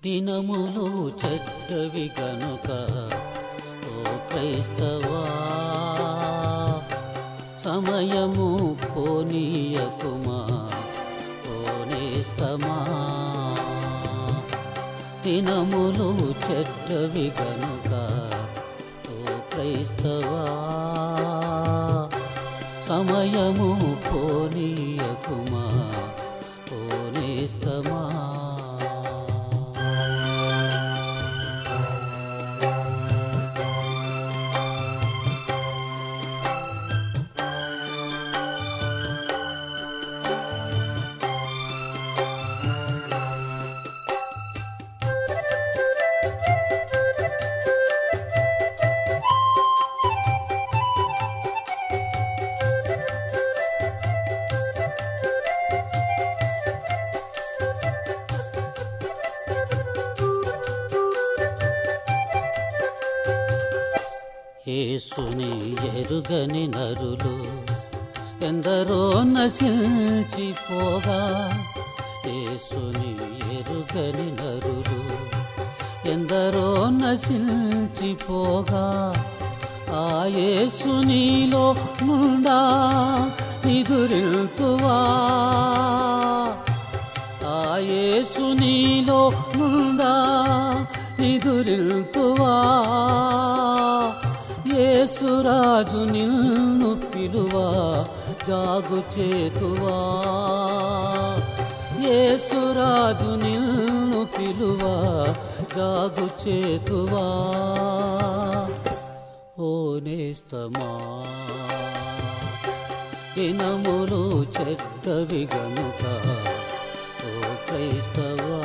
దినములు చెడ్డవి గనుక ఓ క్రైస్తవా సమయము పోనీయకుమా పోనేస్తమా దినములు చెడ్డవి గనుక ఓ క్రైస్తవా సమయము పోనీయకుమా పోనేస్తమా యేసుని ఎరుగని నరులు ఎందరో నశించిపోగా యేసుని ఎరుగని నరులు ఎందరో నశించిపోగా ఆ యేసునిలో నుండా నిదురిల్తువా ఆ యేసునిలో నుండా నిదురిల్తువా యేసురాజు నిన్ను పిలువా జాగు చేతువా యేసురాజు నిన్ను పిలువా జాగు చేతువా ఓ నేస్తమా దినములు చెడ్డవి గనుక ఓ క్రైస్తవా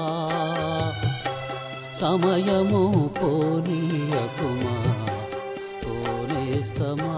సమయము పోనీయకుమా పోనేస్తమా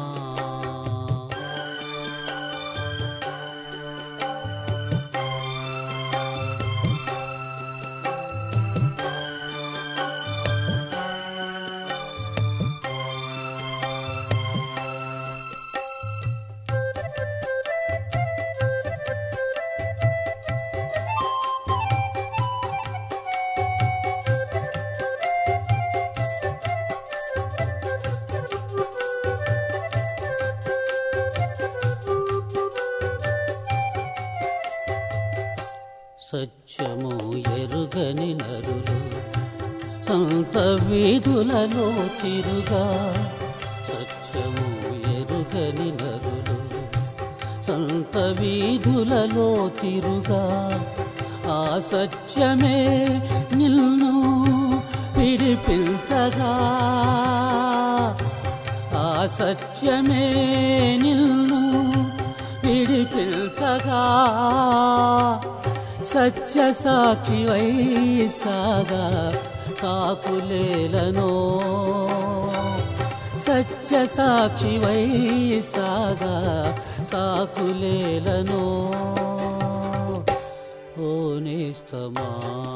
సత్యము ఎరుగని నరులు సంత వీధులలో తిరుగా సత్యము ఎరుగని నరులు సంత వీధులలో తిరుగా ఆ సత్యమే నిన్ను విడిపించగా ఆ సత్యమే నిన్ను విడిపించగా సత్య సాక్షి సాగా సాకులేలను సత్య సాక్షి సాగా సాకులేలను ఓ నేస్తమా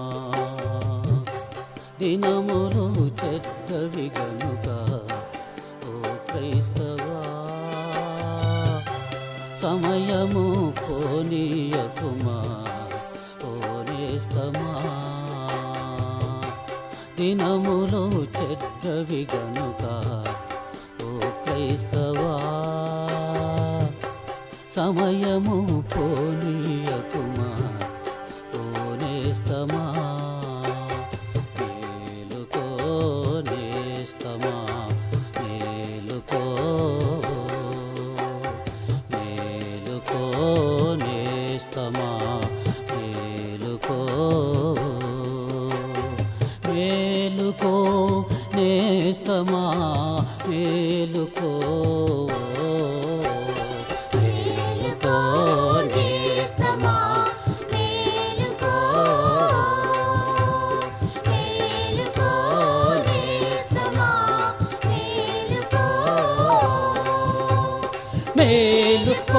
దినములు చెడ్డవి గనుక ఓ క్రైస్తవా సమయము పోనీయకుమా పోనేస్తమా దినములు చెడ్డవి గనుక ఓ క్రైస్తవా సమయము పోనీయకుమా పోనేస్తమా మేలుకో నేస్తమా మేలుకో మేలుకో నేస్తమా మేలుకో మేలుకో నేస్తమా మేలుకో మేలుకో నేస్తమా మేలుకో మేలుకో నేస్తమా మేలుకో మేలుకో